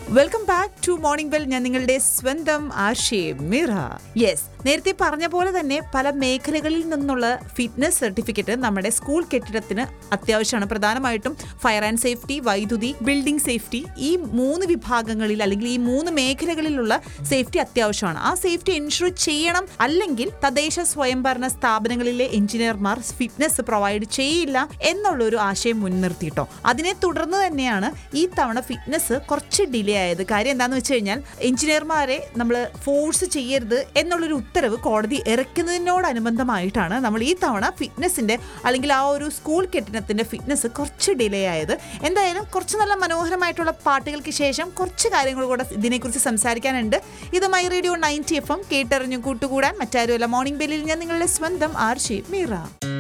welcome back to morning bell ഞാൻ നിങ്ങളുടെ സ്വന്തം ആഷേ മിറ യെസ് നേരത്തെ പറഞ്ഞ പോലെ തന്നെ പല മേഖലകളിൽ നിന്നുള്ള ഫിറ്റ്നസ് സർട്ടിഫിക്കറ്റ് നമ്മുടെ സ്കൂൾ കെട്ടിടത്തിന് അത്യാവശ്യമാണ് പ്രധാനമായിട്ടും ഫയർ ആൻഡ് സേഫ്റ്റി വൈദ്യുതി ബിൽഡിംഗ് സേഫ്റ്റി ഈ മൂന്ന് വിഭാഗങ്ങളിൽ അല്ലെങ്കിൽ ഈ മൂന്ന് മേഖലകളിലുള്ള സേഫ്റ്റി അത്യാവശ്യമാണ് ആ സേഫ്റ്റി എൻഷുർ ചെയ്യണം അല്ലെങ്കിൽ തദ്ദേശ സ്വയംഭരണ സ്ഥാപനങ്ങളിലെ എഞ്ചിനീയർമാർ ഫിറ്റ്നസ് പ്രൊവൈഡ് ചെയ്യില്ല എന്നുള്ളൊരു ആശയം മുൻനിർത്തിയിട്ടോ അതിനെ തുടർന്ന് തന്നെയാണ് ഈ തവണ ഫിറ്റ്നസ് കുറച്ച് ഡിലേ ആയത് കാര്യം എന്താണെന്ന് വെച്ച് കഴിഞ്ഞാൽ എഞ്ചിനീയർമാരെ നമ്മൾ ഫോഴ്സ് ചെയ്യരുത് എന്നുള്ളൊരു ഉത്തരവ് കോടതി ഇറക്കുന്നതിനോടനുബന്ധമായിട്ടാണ് നമ്മൾ ഈ തവണ ഫിറ്റ്നസിന്റെ അല്ലെങ്കിൽ ആ ഒരു സ്കൂൾ കെട്ടിടത്തിന്റെ ഫിറ്റ്നസ് കുറച്ച് ഡിലേ ആയത് എന്തായാലും കുറച്ച് നല്ല മനോഹരമായിട്ടുള്ള പാട്ടുകൾക്ക് ശേഷം കുറച്ച് കാര്യങ്ങൾ കൂടെ ഇതിനെക്കുറിച്ച് സംസാരിക്കാനുണ്ട് ഇത് my radio ninety F M കേട്ടറിഞ്ഞു കൂട്ടുകൂടാൻ മറ്റാരുമല്ല മോർണിംഗ് ബെല്ലിൽ ഞാൻ നിങ്ങളുടെ സ്വന്തം ആർഷി മീറ